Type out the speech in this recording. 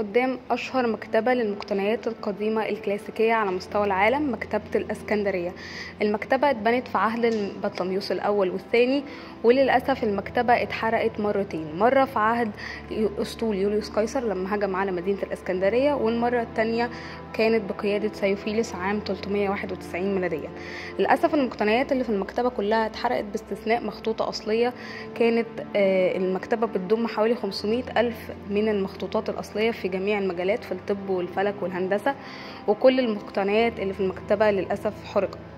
قدام أشهر مكتبة للمقتنيات القديمة الكلاسيكية على مستوى العالم مكتبة الإسكندرية المكتبة اتبنت في عهد البطليموس الأول والثاني وللأسف المكتبة اتحرقت مرتين مرة في عهد أسطول يوليوس قيصر لما هجم على مدينة الإسكندرية والمرة الثانية كانت بقيادة سيوفيلس عام 391 ميلاديا للأسف المقتنيات اللي في المكتبة كلها اتحرقت باستثناء مخطوطة أصلية كانت آه، المكتبة بتضم حوالي 500 ألف من المخطوطات الأصلية في جميع المجالات في الطب والفلك والهندسة وكل المقتنيات اللي في المكتبة للأسف حرقت